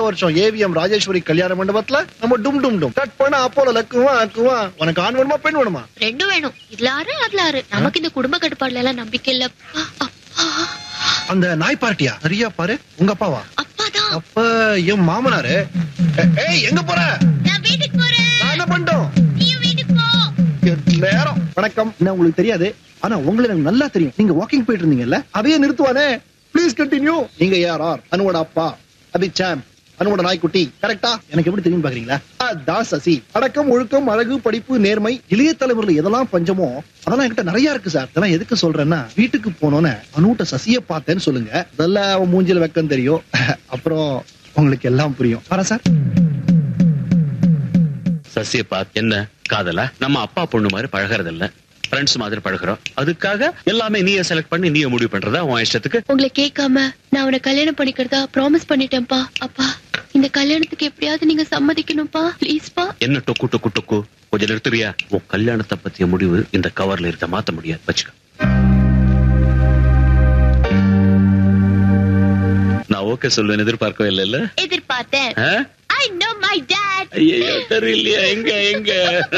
வருஷம் ஏவிஎம் ராஜேஸ்வரி கல்யாண மண்டபத்துல நம்ம டும் டும் டும் கட் பண்ண அப்போல லக்குவா அக்குவா உனக்கு ஆண் வேணுமா பெண் வேணுமா ரெண்டும் வேணும் இதுல ஆறு அதுல ஆறு நமக்கு இந்த குடும்ப கட்டுப்பாடுல எல்லாம் நம்பிக்கை இல்ல அப்பா அந்த நாய் பார்ட்டியா சரியா பாரு உங்க அப்பாவா அப்பாதான் அப்ப என் மாமனாரு ஏ- ஏய் எங்க போற நான் வீட்டுக்கு போறேன் நான் என்ன பண்ணிட்டோம் நீ வீட்டுக்கு போ நேரம் வணக்கம் என்ன உங்களுக்கு தெரியாது ஆனா உங்களை எனக்கு நல்லா தெரியும் நீங்க வாக்கிங் போயிட்டு இருந்தீங்கல்ல அதையே நிறுத்துவானே ப்ளீஸ் கண்டினியூ நீங்க யார் ஆர் அனுவோட அப்பா அபி சாம் அனுவோட நாய்க்குட்டி கரெக்டா எனக்கு எப்படி தெரியும் பாக்குறீங்களா அதான் சசி அடக்கம் ஒழுக்கம் அழகு படிப்பு நேர்மை இளைய தலைமுறையில எதெல்லாம் பஞ்சமோ அதெல்லாம் என்கிட்ட நிறைய இருக்கு சார் இதெல்லாம் எதுக்கு சொல்றேன்னா வீட்டுக்கு போனோன்னே அனுட்ட சசிய பார்த்தேன்னு சொல்லுங்க அதெல்லாம் அவன் மூஞ்சில வெக்கம் தெரியும் அப்புறம் உங்களுக்கு எல்லாம் புரியும் வரேன் சார் சசிய பாத் என்ன காதலா நம்ம அப்பா பொண்ணு மாதிரி பழகிறது இல்ல ஃப்ரெண்ட்ஸ் மாதிரி பழகுறோம் அதுக்காக எல்லாமே நீயே செலக்ட் பண்ணி நீயே முடிவு பண்றதா உன் இஷ்டத்துக்கு உங்களை கேட்காம நான் அவனை கல்யாணம் பண்ணிக்கிறதா ப்ராமிஸ் பண்ணிட்டேன்ப்பா அப்பா இந்த கல்யாணத்துக்கு எப்படியாவது நீங்க சம்மதிக்கணும்ப்பா ப்ளீஸ்ப்பா என்ன டொக்கு டொக்கு டொக்கு கொஞ்சம் நிறுத்துறியா உன் கல்யாணத்தை பத்திய முடிவு இந்த கவர்ல இருக்க மாத்த முடியாது வச்சுக்க நான் ஓகே சொல்லுவேன் எதிர்பார்க்கவே இல்லைல்ல எதிர்பார்த்தேன் ஆ? ஐ நோ மை டாட் ஐயையோ, தெரியலையே எங்க எங்க